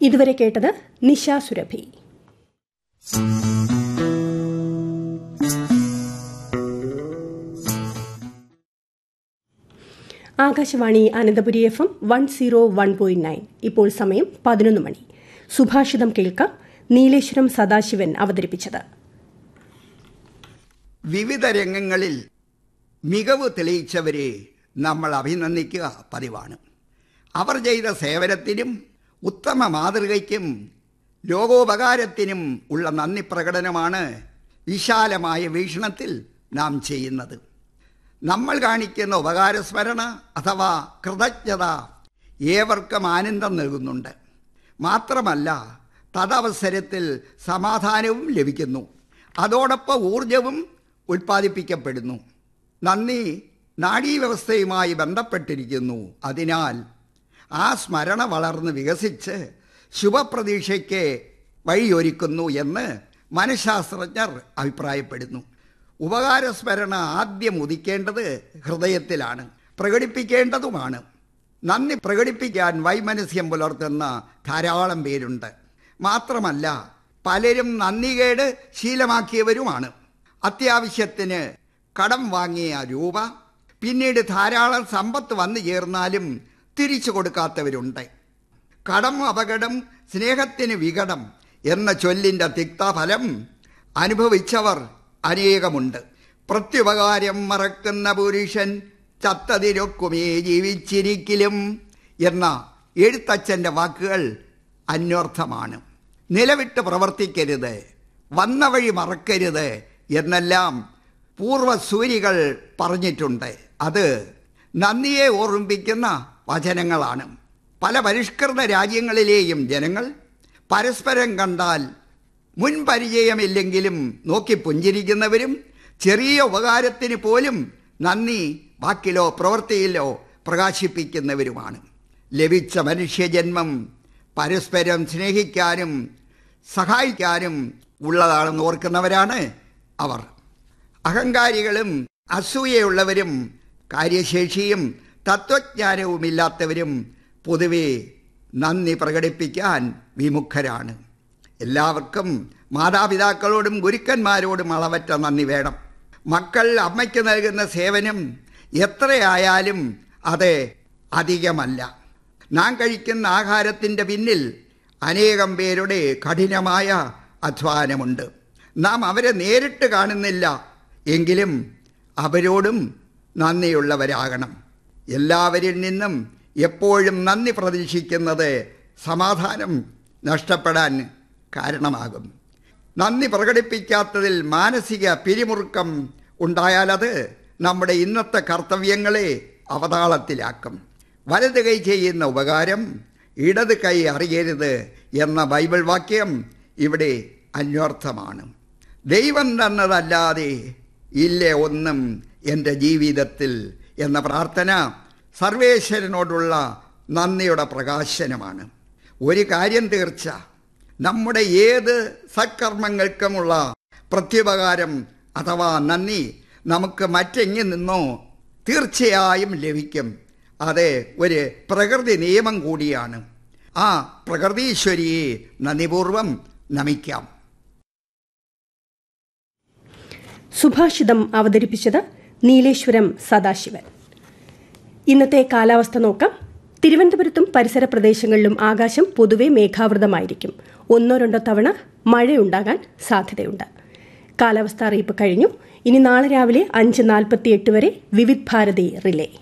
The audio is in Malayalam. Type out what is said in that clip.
ഇതുവരെ കേട്ടത് നിശ സുരഭി Akashvani Ananthapuri F M one zero one point nine ഇപ്പോൾ സമയം പതിനൊന്ന് മണി സുഭാഷിതം കേൾക്കാം നീലേശ്വരം സദാശിവൻ അവതരിപ്പിച്ചത് വിവിധ രംഗങ്ങളിൽ മികവ് തെളിയിച്ചവരെ നമ്മൾ അഭിനന്ദിക്കുക പതിവാണ് അവർ ചെയ്ത സേവനത്തിനും ഉത്തമ മാതൃകയ്ക്കും ലോകോപകാരത്തിനും ഉള്ള നന്ദി പ്രകടനമാണ് വിശാലമായ വീക്ഷണത്തിൽ നാം ചെയ്യുന്നത് നമ്മൾ കാണിക്കുന്ന ഉപകാരസ്മരണ അഥവാ കൃതജ്ഞത ഏവർക്കും ആനന്ദം നൽകുന്നുണ്ട് മാത്രമല്ല തദവസരത്തിൽ സമാധാനവും ലഭിക്കുന്നു അതോടൊപ്പം ഊർജവും ഉൽപ്പാദിപ്പിക്കപ്പെടുന്നു നന്ദി നാഡീവ്യവസ്ഥയുമായി ബന്ധപ്പെട്ടിരിക്കുന്നു അതിനാൽ ആ സ്മരണ വളർന്ന് വികസിച്ച് ശുഭപ്രതീക്ഷയ്ക്ക് വഴിയൊരുക്കുന്നു എന്ന് മനഃശാസ്ത്രജ്ഞർ അഭിപ്രായപ്പെടുന്നു ഉപകാരസ്മരണ ആദ്യം ഉദിക്കേണ്ടത് ഹൃദയത്തിലാണ് പ്രകടിപ്പിക്കേണ്ടതുമാണ് നന്ദി പ്രകടിപ്പിക്കാൻ വൈമനസ്യം പുലർത്തുന്ന ധാരാളം പേരുണ്ട് മാത്രമല്ല പലരും നന്ദികേട് ശീലമാക്കിയവരുമാണ് അത്യാവശ്യത്തിന് കടം വാങ്ങിയ രൂപ പിന്നീട് ധാരാളം സമ്പത്ത് വന്നു ചേർന്നാലും തിരിച്ചു കൊടുക്കാത്തവരുണ്ട് കടം അപകടം സ്നേഹത്തിന് വികടം എന്ന ചൊല്ലിൻ്റെ തിക്തഫലം അനുഭവിച്ചവർ അനേകമുണ്ട് പ്രത്യുപകാരം മറക്കുന്ന പുരുഷൻ ചത്തതിരൊക്കുമേ ജീവിച്ചിരിക്കലും എന്ന എഴുത്തച്ഛൻ്റെ വാക്കുകൾ അന്വർത്ഥമാണ് നിലവിട്ട് പ്രവർത്തിക്കരുത് വന്ന വഴി മറക്കരുത് എന്നെല്ലാം പൂർവ്വസൂരികൾ പറഞ്ഞിട്ടുണ്ട് അത് നന്ദിയെ ഓർമ്മിപ്പിക്കുന്ന വചനങ്ങളാണ് പല പരിഷ്കൃത രാജ്യങ്ങളിലെയും ജനങ്ങൾ പരസ്പരം കണ്ടാൽ മുൻ പരിചയമില്ലെങ്കിലും നോക്കി പുഞ്ചിരിക്കുന്നവരും ചെറിയ ഉപകാരത്തിന് പോലും നന്ദി വാക്കിലോ പ്രവൃത്തിയിലോ പ്രകാശിപ്പിക്കുന്നവരുമാണ് ലഭിച്ച മനുഷ്യജന്മം പരസ്പരം സ്നേഹിക്കാനും സഹായിക്കാനും ഉള്ളതാണെന്ന് ഓർക്കുന്നവരാണ് അവർ അഹങ്കാരികളും അസൂയയുള്ളവരും കാര്യശേഷിയും തത്വജ്ഞാനവുമില്ലാത്തവരും പൊതുവെ നന്ദി പ്രകടിപ്പിക്കാൻ വിമുഖരാണ് എല്ലാവർക്കും മാതാപിതാക്കളോടും ഗുരുക്കന്മാരോടും അളവറ്റ നന്ദി വേണം മക്കൾ അമ്മയ്ക്ക് നൽകുന്ന സേവനം എത്രയായാലും അത് അധികമല്ല നാം കഴിക്കുന്ന ആഹാരത്തിൻ്റെ പിന്നിൽ അനേകം പേരുടെ കഠിനമായ അധ്വാനമുണ്ട് നാം അവരെ നേരിട്ട് കാണുന്നില്ല എങ്കിലും അവരോടും നന്ദിയുള്ളവരാകണം എല്ലാവരിൽ നിന്നും എപ്പോഴും നന്ദി പ്രതീക്ഷിക്കുന്നത് സമാധാനം നഷ്ടപ്പെടാൻ കാരണമാകും നന്ദി പ്രകടിപ്പിക്കാത്തതിൽ മാനസിക പിരിമുറുക്കം ഉണ്ടായാലത് നമ്മുടെ ഇന്നത്തെ കർത്തവ്യങ്ങളെ അവതാളത്തിലാക്കും വലത് കൈ ചെയ്യുന്ന ഉപകാരം ഇടത് കൈ അറിയരുത് എന്ന ബൈബിൾ വാക്യം ഇവിടെ അന്വർത്ഥമാണ് ദൈവം തന്നതല്ലാതെ ഇല്ല ഒന്നും എൻ്റെ ജീവിതത്തിൽ എന്ന പ്രാർത്ഥന സർവേശ്വരനോടുള്ള നന്ദിയുടെ പ്രകാശനമാണ് ഒരു കാര്യം തീർച്ച നമ്മുടെ ഏത് സത്കർമ്മങ്ങൾക്കുമുള്ള പ്രത്യുപകാരം അഥവാ നന്ദി നമുക്ക് മറ്റെങ്ങി നിന്നോ തീർച്ചയായും ലഭിക്കും അത് ഒരു പ്രകൃതി നിയമം കൂടിയാണ് ആ പ്രകൃതീശ്വരിയെ നന്ദിപൂർവം നമിക്കാം സുഭാഷിതം അവതരിപ്പിച്ചത് നീലേശ്വരം സദാശിവൻ ഇന്നത്തെ കാലാവസ്ഥ നോക്കാം തിരുവനന്തപുരത്തും പരിസര പ്രദേശങ്ങളിലും ആകാശം പൊതുവെ മേഘാവൃതമായിരിക്കും ഒന്നോ രണ്ടോ തവണ മഴയുണ്ടാകാൻ സാധ്യതയുണ്ട് കാലാവസ്ഥ അറിയിപ്പ് കഴിഞ്ഞു ഇനി നാളെ രാവിലെ അഞ്ച് നാൽപ്പത്തിയെട്ട് വരെ വിവിധ് ഭാരതി റിലേ